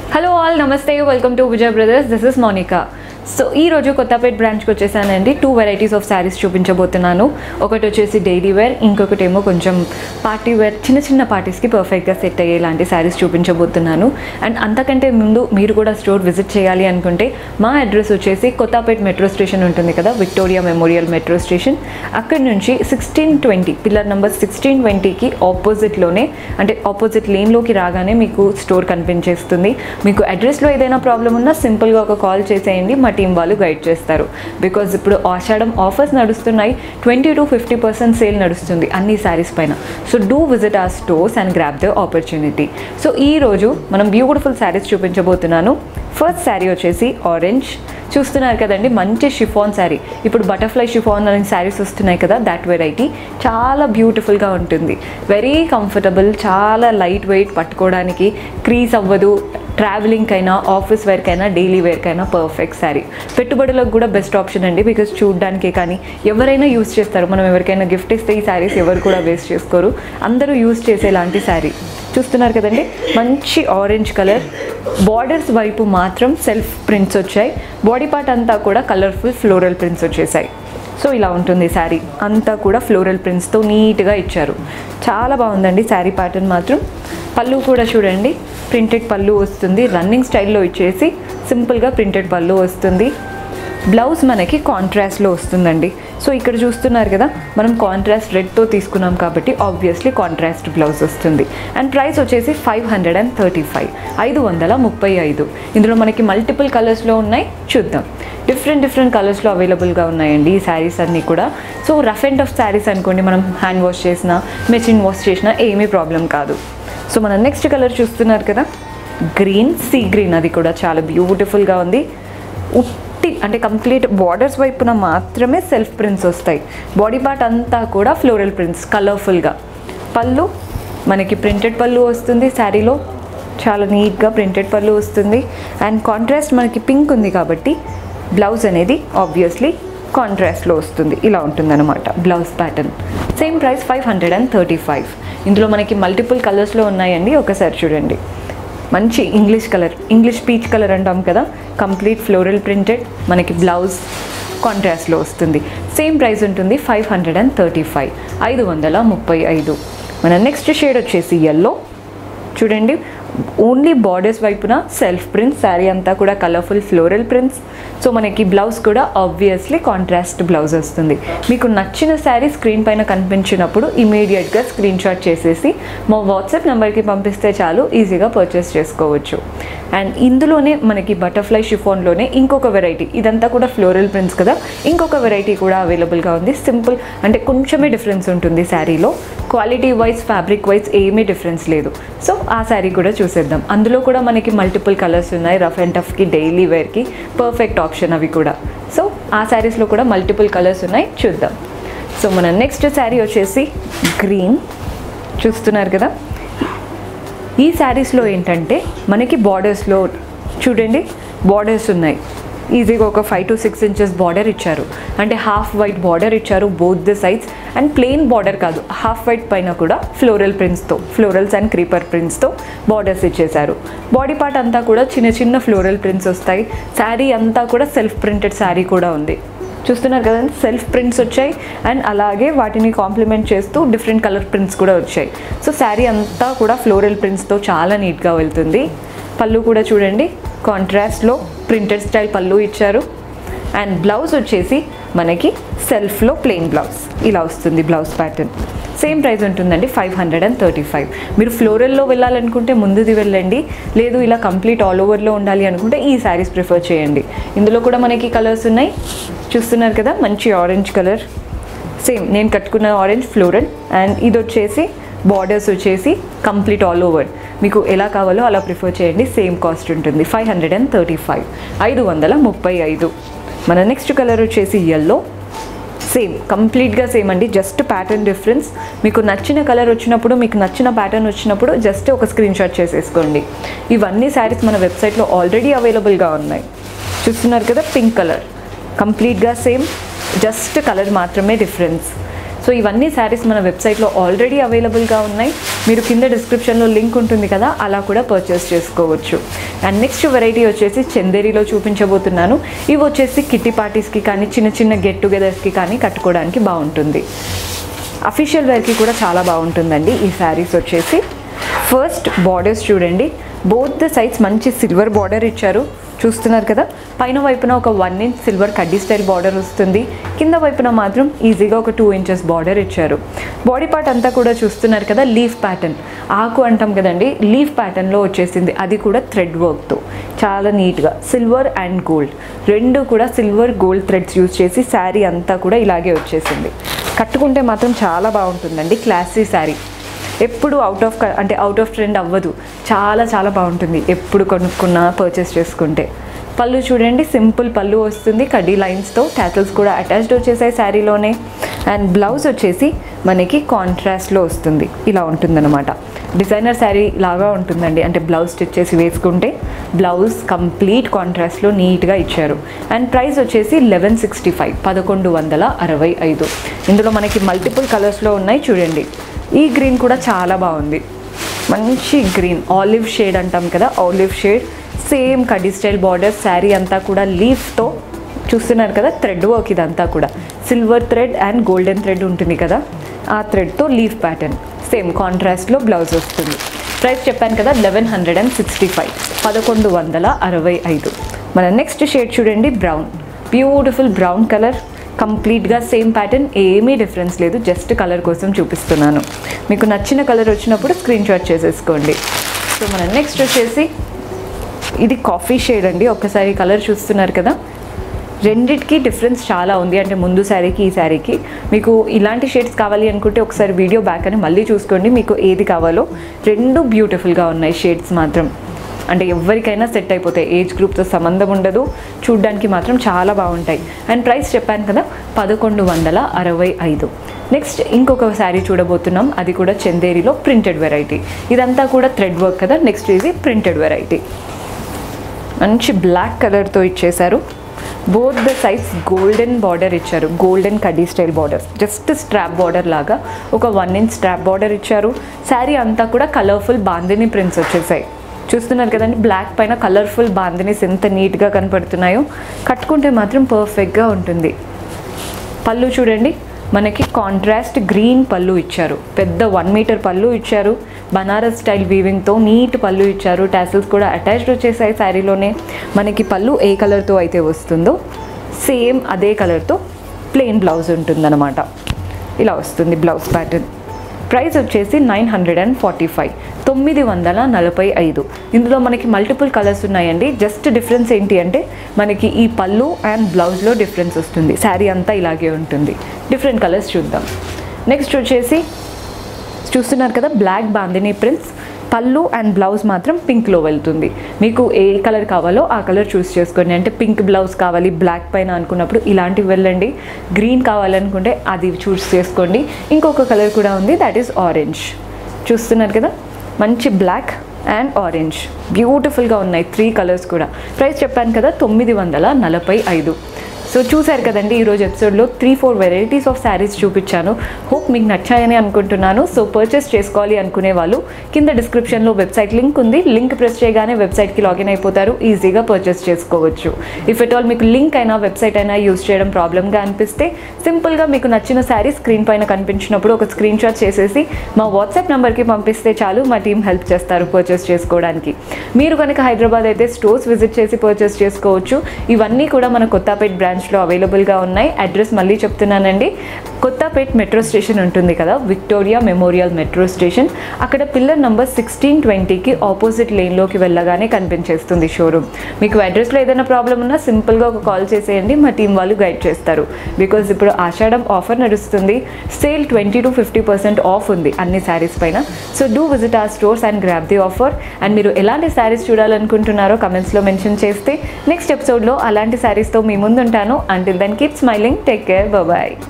hello all నమస్తే welcome to Vijay brothers this is Monica so ఈ రోజు కొత్తపేట బ్రాంచ్కి వచ్చేసానండి టూ వెరైటీస్ ఆఫ్ శారీస్ చూపించబోతున్నాను ఒకటి వచ్చేసి డైలీ వేర్ ఇంకొకటి ఏమో కొంచెం పార్టీ వేర్ చిన్న చిన్న పార్టీస్కి పర్ఫెక్ట్గా సెట్ అయ్యేలాంటి శారీస్ చూపించబోతున్నాను అండ్ అంతకంటే ముందు మీరు కూడా స్టోర్ విజిట్ చేయాలి అనుకుంటే మా అడ్రస్ వచ్చేసి కొత్తపేట మెట్రో స్టేషన్ ఉంటుంది కదా విక్టోరియా మెమోరియల్ మెట్రో స్టేషన్ అక్కడి నుంచి sixteen twenty pillar number sixteen ట్వంటీకి ఆపోజిట్లోనే అంటే ఆపోజిట్ లేన్లోకి రాగానే మీకు స్టోర్ కనిపించేస్తుంది మీకు అడ్రస్లో ఏదైనా ప్రాబ్లం ఉన్నా సింపుల్గా ఒక కాల్ చేసేయండి మా టీం వాళ్ళు గైడ్ చేస్తారు బికాజ్ ఇప్పుడు ఆషాఢం ఆఫర్స్ నడుస్తున్నాయి twenty to fifty percent sale నడుస్తుంది అన్ని శారీస్ పైన so do visit our stores and grab the opportunity so ఈ రోజు మనం బ్యూటిఫుల్ శారీస్ చూపించబోతున్నాను ఫస్ట్ శారీ వచ్చేసి ఆరెంజ్ చూస్తున్నారు కదండి మంచి షిఫాన్ శారీ ఇప్పుడు బటర్ఫ్లై షిఫాన్ అనే శారీస్ వస్తున్నాయి కదా దాట్ వెరైటీ చాలా బ్యూటిఫుల్గా ఉంటుంది వెరీ కంఫర్టబుల్ చాలా లైట్ వెయిట్ పట్టుకోవడానికి క్రీస్ అవ్వదు ట్రావెలింగ్ అయినా ఆఫీస్ వేర్కైనా డైలీ వేర్కైనా పర్ఫెక్ట్ శారీ పెట్టుబడులకు కూడా బెస్ట్ ఆప్షన్ అండి బికాస్ చూడడానికే కానీ ఎవరైనా యూస్ చేస్తారు మనం ఎవరికైనా గిఫ్ట్ ఇస్తే ఈ శారీస్ ఎవరు కూడా వేస్ట్ చేసుకోరు అందరూ యూస్ చేసేలాంటి శారీ చూస్తున్నారు కదండి మంచి ఆరెంజ్ కలర్ బార్డర్స్ వైపు మాత్రం సెల్ఫ్ ప్రింట్స్ వచ్చాయి బాడీ పార్ట్ అంతా కూడా కలర్ఫుల్ ఫ్లోరల్ ప్రింట్స్ వచ్చేసాయి సో ఇలా ఉంటుంది శారీ అంతా కూడా ఫ్లోరల్ ప్రింట్స్తో నీట్గా ఇచ్చారు చాలా బాగుందండి శారీ ప్యాటర్న్ మాత్రం పళ్ళు కూడా చూడండి ప్రింటెడ్ పళ్ళు వస్తుంది రన్నింగ్ స్టైల్లో ఇచ్చేసి సింపుల్గా ప్రింటెడ్ పళ్ళు వస్తుంది బ్లౌజ్ మనకి కాంట్రాస్ట్లో వస్తుందండి సో ఇక్కడ చూస్తున్నారు కదా మనం కాంట్రాస్ట్ రెడ్తో తీసుకున్నాం కాబట్టి ఆబ్వియస్లీ కాంట్రాస్ట్ బ్లౌజ్ వస్తుంది అండ్ ప్రైస్ వచ్చేసి five hundred and thirty five ఐదు వందల ముప్పై ఐదు ఇందులో మనకి మల్టిపుల్ కలర్స్లో ఉన్నాయి చూద్దాం డిఫరెంట్ డిఫరెంట్ కలర్స్లో అవైలబుల్గా ఉన్నాయండి ఈ శారీస్ అన్నీ కూడా so rough and tough saris అనుకోండి మనం హ్యాండ్ వాష్ చేసినా మెషిన్ వాష్ చేసినా ఏమీ ప్రాబ్లం కాదు సో మనం నెక్స్ట్ కలర్ చూస్తున్నారు కదా గ్రీన్ సీ గ్రీన్ అది కూడా చాలా బ్యూటిఫుల్గా ఉంది ఉట్టి అంటే కంప్లీట్ బార్డర్స్ వైపున మాత్రమే సెల్ఫ్ ప్రింట్స్ వస్తాయి బాడీ పార్ట్ అంతా కూడా ఫ్లోరల్ ప్రింట్స్ కలర్ఫుల్గా పళ్ళు మనకి ప్రింటెడ్ పళ్ళు వస్తుంది శారీలో చాలా నీట్గా ప్రింటెడ్ పళ్ళు వస్తుంది అండ్ కాంట్రాస్ట్ మనకి పింక్ ఉంది కాబట్టి బ్లౌజ్ అనేది ఆబ్వియస్లీ కాంట్రాస్ట్లో వస్తుంది ఇలా ఉంటుందన్నమాట blouse pattern same price five hundred and thirty five ఇందులో మనకి మల్టిపుల్ కలర్స్లో ఉన్నాయండి ఒకసారి చూడండి మంచి English colour English peach colour అంటాం కదా కంప్లీట్ ఫ్లోరల్ ప్రింటెడ్ మనకి బ్లౌజ్ కాంట్రాస్ట్లో వస్తుంది సేమ్ ప్రైస్ ఉంటుంది five hundred and thirty five ఐదు వందల ముప్పై ఐదు మన నెక్స్ట్ షేడ్ వచ్చేసి ఎల్లో చూడండి ఓన్లీ బార్డర్స్ వైపున సెల్ఫ్ ప్రింట్స్ శారీ అంతా కూడా కలర్ఫుల్ ఫ్లోరల్ ప్రింట్స్ సో మనకి బ్లౌజ్ కూడా ఆబ్వియస్లీ కాంట్రాస్ట్ బ్లౌజ్ వస్తుంది మీకు నచ్చిన శారీ స్క్రీన్ పైన కనిపించినప్పుడు ఇమీడియట్గా స్క్రీన్ షాట్ చేసేసి మా వాట్సాప్ నెంబర్కి పంపిస్తే చాలు ఈజీగా పర్చేస్ చేసుకోవచ్చు అండ్ ఇందులోనే మనకి బటర్ఫ్లై షిఫాన్లోనే ఇంకొక వెరైటీ ఇదంతా కూడా ఫ్లోరల్ ప్రింట్స్ కదా ఇంకొక వెరైటీ కూడా అవైలబుల్గా ఉంది సింపుల్ అంటే కొంచెమే డిఫరెన్స్ ఉంటుంది శారీలో క్వాలిటీ వైజ్ ఫ్యాబ్రిక్ వైజ్ ఏమీ డిఫరెన్స్ లేదు సో ఆ శారీ కూడా చూసేద్దాం అందులో కూడా మనకి మల్టిపుల్ కలర్స్ ఉన్నాయి రఫ్ అండ్ టఫ్కి డైలీ వేర్కి పర్ఫెక్ట్ ఆప్షన్ అవి కూడా సో ఆ శారీస్లో కూడా మల్టిపుల్ కలర్స్ ఉన్నాయి చూద్దాం సో మన నెక్స్ట్ శారీ వచ్చేసి గ్రీన్ చూస్తున్నారు కదా ఈ శారీస్లో ఏంటంటే మనకి బార్డర్స్లో చూడండి బార్డర్స్ ఉన్నాయి ఈజీగా ఒక five to six inches border ఇచ్చారు అంటే హాఫ్ వైట్ బార్డర్ ఇచ్చారు both the sides and plain border కాదు హాఫ్ వైట్ పైన కూడా ఫ్లోరల్ ప్రింట్స్తో ఫ్లోరల్స్ అండ్ క్రీపర్ ప్రింట్స్తో బార్డర్స్ ఇచ్చేశారు బాడీ పార్ట్ అంతా కూడా చిన్న చిన్న ఫ్లోరల్ ప్రింట్స్ వస్తాయి శారీ అంతా కూడా సెల్ఫ్ ప్రింటెడ్ శారీ కూడా ఉంది చూస్తున్నారు కదండి సెల్ఫ్ ప్రింట్స్ వచ్చాయి అండ్ అలాగే వాటిని కాంప్లిమెంట్ చేస్తూ డిఫరెంట్ కలర్ ప్రింట్స్ కూడా వచ్చాయి సో శారీ అంతా కూడా ఫ్లోరల్ ప్రింట్స్తో చాలా నీట్గా వెళ్తుంది పళ్ళు కూడా చూడండి కాంట్రాస్ట్లో ప్రింటెడ్ స్టైల్ పళ్ళు ఇచ్చారు అండ్ బ్లౌజ్ వచ్చేసి మనకి సెల్ఫ్లో ప్లెయిన్ బ్లౌజ్ ఇలా వస్తుంది బ్లౌజ్ ప్యాటర్న్ సేమ్ ప్రైస్ ఉంటుందండి five hundred and thirty five మీరు ఫ్లోరల్లో వెళ్ళాలనుకుంటే ముందుది వెళ్ళండి లేదు ఇలా కంప్లీట్ ఆల్ ఓవర్లో ఉండాలి అనుకుంటే ఈ శారీస్ ప్రిఫర్ చేయండి ఇందులో కూడా మనకి కలర్స్ ఉన్నాయి చూస్తున్నారు కదా మంచి ఆరెంజ్ కలర్ సేమ్ నేను కట్టుకున్న ఆరెంజ్ ఫ్లోరల్ అండ్ ఇది వచ్చేసి బార్డర్స్ వచ్చేసి కంప్లీట్ ఆల్ ఓవర్ మీకు ఎలా కావాలో అలా ప్రిఫర్ చేయండి సేమ్ కాస్ట్ ఉంటుంది five hundred and thirty five ఐదు వందల ముప్పై ఐదు మన నెక్స్ట్ కలర్ వచ్చేసి ఎల్లో సేమ్ కంప్లీట్గా సేమ్ అండి జస్ట్ ప్యాటర్న్ డిఫరెన్స్ మీకు నచ్చిన కలర్ వచ్చినప్పుడు మీకు నచ్చిన ప్యాటర్న్ వచ్చినప్పుడు జస్ట్ ఒక స్క్రీన్ షాట్ చేసేసుకోండి ఇవన్నీ శారీస్ మన వెబ్సైట్లో ఆల్రెడీ అవైలబుల్గా ఉన్నాయి చూస్తున్నారు కదా పింక్ కలర్ కంప్లీట్గా సేమ్ జస్ట్ కలర్ మాత్రమే డిఫరెన్స్ సో ఇవన్నీ శారీస్ మన వెబ్సైట్లో ఆల్రెడీ అవైలబుల్గా ఉన్నాయి మీరు కింద డిస్క్రిప్షన్లో లింక్ ఉంటుంది కదా అలా కూడా పర్చేస్ చేసుకోవచ్చు అండ్ నెక్స్ట్ వెరైటీ వచ్చేసి చందేరిలో చూపించబోతున్నాను ఇవి వచ్చేసి కిట్టి పార్టీస్కి కానీ చిన్న చిన్న గెట్ టుగెదర్స్కి కానీ కట్టుకోవడానికి బాగుంటుంది అఫీషియల్ వేర్కి కూడా చాలా బాగుంటుందండి ఈ శారీస్ వచ్చేసి ఫస్ట్ బార్డర్స్ చూడండి బోత్ ద సైడ్స్ మంచి సిల్వర్ బార్డర్ ఇచ్చారు చూస్తున్నారు కదా పైన వైపున ఒక వన్ ఇంచ్ సిల్వర్ కడ్డీ స్టైల్ బార్డర్ వస్తుంది కింద వైపున మాత్రం ఈజీగా ఒక టూ ఇంచెస్ బార్డర్ ఇచ్చారు బాడీ పార్ట్ అంతా కూడా చూస్తున్నారు కదా లీఫ్ ప్యాటర్న్ ఆకు అంటాం కదండి లీఫ్ ప్యాటర్న్లో వచ్చేసింది అది కూడా థ్రెడ్ వర్క్తో చాలా నీట్గా సిల్వర్ అండ్ గోల్డ్ రెండు కూడా సిల్వర్ గోల్డ్ థ్రెడ్స్ యూజ్ చేసి శారీ అంతా కూడా ఇలాగే వచ్చేసింది కట్టుకుంటే మాత్రం చాలా బాగుంటుందండి క్లాసీ శారీ ఎప్పుడు అవుట్ ఆఫ్ అంటే అవుట్ ఆఫ్ ట్రెండ్ అవ్వదు చాలా చాలా బాగుంటుంది ఎప్పుడు కొనుక్కున్నా పర్చేస్ చేసుకుంటే పళ్ళు చూడండి సింపుల్ పళ్ళు వస్తుంది కడ్డీ లైన్స్తో ట్యాటల్స్ కూడా అటాచ్డ్ వచ్చేసాయి శారీలోనే అండ్ బ్లౌజ్ వచ్చేసి మనకి కాంట్రాస్ట్లో వస్తుంది ఇలా ఉంటుందన్నమాట డిజైనర్ శారీ లాగా ఉంటుందండి అంటే బ్లౌజ్ స్టిచ్ చేసి వేసుకుంటే బ్లౌజ్ కంప్లీట్ కాంట్రాస్ట్లో నీట్గా ఇచ్చారు అండ్ ప్రైస్ వచ్చేసి లెవెన్ సిక్స్టీ ఫైవ్ పదకొండు వందల అరవై ఐదు ఇందులో మనకి మల్టిపుల్ కలర్స్లో ఉన్నాయి చూడండి ఈ గ్రీన్ కూడా చాలా బాగుంది మంచి గ్రీన్ ఆలివ్ షేడ్ అంటాం కదా ఆలివ్ షేడ్ సేమ్ కడ్డీ స్టైల్ బార్డర్ శారీ అంతా కూడా లీఫ్తో చూస్తున్నారు కదా థ్రెడ్ వర్క్ ఇదంతా కూడా silver thread and golden thread ఉంటుంది కదా ఆ థ్రెడ్తో లీఫ్ ప్యాటర్న్ సేమ్ కాంట్రాస్ట్లో బ్లౌజ్ వస్తుంది ప్రైస్ చెప్పాను కదా eleven hundred and sixty five పదకొండు వందల అరవై ఐదు మన నెక్స్ట్ షేడ్ చూడండి బ్రౌన్ బ్యూటిఫుల్ బ్రౌన్ కలర్ కంప్లీట్గా సేమ్ ప్యాటర్న్ ఏమీ డిఫరెన్స్ లేదు జస్ట్ కలర్ కోసం చూపిస్తున్నాను మీకు నచ్చిన కలర్ వచ్చినప్పుడు స్క్రీన్ షాట్ చేసేసుకోండి సో మన నెక్స్ట్ వచ్చేసి ఇది కాఫీ షేడ్ అండి ఒక్కసారి కలర్ చూస్తున్నారు కదా రెండిటికి డిఫరెన్స్ చాలా ఉంది అంటే ముందు శారీకి ఈ శారీకి మీకు ఇలాంటి షేడ్స్ కావాలి అనుకుంటే ఒకసారి వీడియో బ్యాక్ అని మళ్ళీ చూసుకోండి మీకు ఏది కావాలో రెండు బ్యూటిఫుల్గా ఉన్నాయి షేడ్స్ మాత్రం అంటే ఎవరికైనా సెట్ అయిపోతాయి ఏజ్ గ్రూప్తో సంబంధం ఉండదు చూడ్డానికి మాత్రం చాలా బాగుంటాయి అండ్ ప్రైస్ చెప్పాను కదా పదకొండు వందల అరవై ఐదు నెక్స్ట్ ఇంకొక శారీ చూడబోతున్నాం అది కూడా చందేరిలో ప్రింటెడ్ వెరైటీ ఇదంతా కూడా థ్రెడ్ వర్క్ కదా నెక్స్ట్ ఇది ప్రింటెడ్ వెరైటీ మంచి బ్లాక్ కలర్తో ఇచ్చేశారు both the sides golden border ఇచ్చారు గోల్డెన్ కడ్డీ style border just strap border లాగా ఒక వన్ ఇంచ్ స్ట్రాప్ బార్డర్ ఇచ్చారు శారీ అంతా కూడా కలర్ఫుల్ బాందిని ప్రింట్స్ వచ్చేసాయి చూస్తున్నారు కదండి బ్లాక్ పైన కలర్ఫుల్ బాందినీస్ ఎంత నీట్గా కనపడుతున్నాయో కట్టుకుంటే మాత్రం పర్ఫెక్ట్గా ఉంటుంది పళ్ళు చూడండి మనకి కాంట్రాస్ట్ గ్రీన్ పళ్ళు ఇచ్చారు పెద్ద వన్ మీటర్ పళ్ళు ఇచ్చారు బనారస్ స్టైల్ వీవింగ్తో నీట్ పళ్ళు ఇచ్చారు టాసిల్స్ కూడా అటాచ్డ్ వచ్చేసాయి శారీలోనే మనకి పళ్ళు ఏ కలర్తో అయితే వస్తుందో సేమ్ అదే కలర్తో ప్లెయిన్ బ్లౌజ్ ఉంటుందన్నమాట ఇలా వస్తుంది బ్లౌజ్ ప్యాటర్న్ ప్రైస్ వచ్చేసి nine hundred and forty five తొమ్మిది వందల నలభై ఐదు ఇందులో మనకి మల్టిపుల్ కలర్స్ ఉన్నాయండి జస్ట్ డిఫరెన్స్ ఏంటి అంటే మనకి ఈ పళ్ళు అండ్ బ్లౌజ్లో డిఫరెన్స్ వస్తుంది శారీ అంతా ఇలాగే ఉంటుంది డిఫరెంట్ కలర్స్ చూద్దాం నెక్స్ట్ వచ్చేసి చూస్తున్నారు కదా బ్లాక్ బాందిని ప్రింట్స్ పళ్ళు అండ్ బ్లౌజ్ మాత్రం పింక్లో వెళ్తుంది మీకు ఏ కలర్ కావాలో ఆ కలర్ చూస్ చేసుకోండి అంటే పింక్ బ్లౌజ్ కావాలి బ్లాక్ పైన అనుకున్నప్పుడు ఇలాంటివి వెళ్ళండి గ్రీన్ కావాలనుకుంటే అది చూస్ చేసుకోండి ఇంకొక కలర్ కూడా ఉంది దాట్ ఈస్ ఆరెంజ్ చూస్తున్నారు కదా మంచి బ్లాక్ అండ్ ఆరెంజ్ బ్యూటిఫుల్గా ఉన్నాయి త్రీ కలర్స్ కూడా ప్రైస్ చెప్పాను కదా తొమ్మిది వందల నలభై ఐదు సో చూశారు కదండి ఈరోజు ఎపిసోడ్లో three four varieties of saris చూపించాను హోప్ మీకు నచ్చాయని అనుకుంటున్నాను సో పర్చేస్ చేసుకోవాలి అనుకునే వాళ్ళు కింద డిస్క్రిప్షన్లో వెబ్సైట్ లింక్ ఉంది లింక్ ప్రెస్ చేయగానే వెబ్సైట్కి లాగిన్ అయిపోతారు ఈజీగా పర్చేస్ చేసుకోవచ్చు ఇఫ్ ఎట్ ఆల్ మీకు లింక్ అయినా వెబ్సైట్ అయినా యూస్ చేయడం ప్రాబ్లమ్గా అనిపిస్తే సింపుల్గా మీకు నచ్చిన శారీ స్క్రీన్ పైన కనిపించినప్పుడు ఒక స్క్రీన్ షాట్ చేసేసి మా వాట్సాప్ నెంబర్కి పంపిస్తే చాలు మా టీం హెల్ప్ చేస్తారు పర్చేస్ చేసుకోవడానికి మీరు కనుక హైదరాబాద్ అయితే స్టోర్స్ విజిట్ చేసి పర్చేస్ చేసుకోవచ్చు ఇవన్నీ కూడా మన కొత్తపేట్ బ్రాంచ్లో అవైలబుల్గా ఉన్నాయి అడ్రస్ మళ్ళీ చెప్తున్నానండి కొత్తపేట్ మెట్రో స్టేషన్ ఉంటుంది కదా విక్టోరియా మెమోరియల్ మెట్రో స్టేషన్ అక్కడ పిల్లర్ నంబర్ సిక్స్టీన్ ట్వంటీకి ఆపోజిట్ లేన్లోకి వెళ్ళగానే కనిపించేస్తుంది షోరూమ్ మీకు అడ్రస్లో ఏదైనా ప్రాబ్లం ఉన్నా సింపుల్గా ఒక కాల్ చేసేయండి మా టీం వాళ్ళు గైడ్ చేస్తారు బికాజ్ ఇప్పుడు ఆషాఢం ఆఫర్ నడుస్తుంది sale twenty to fifty percent off ఉంది అన్ని శారీస్ పైన so do visit our stores and grab the offer and మీరు ఎలాంటి శారీస్ చూడాలనుకుంటున్నారో కమెంట్స్లో మెన్షన్ చేస్తే నెక్స్ట్ ఎపిసోడ్లో అలాంటి శారీస్తో మీ ముందుంటాను until then keep smiling take care bye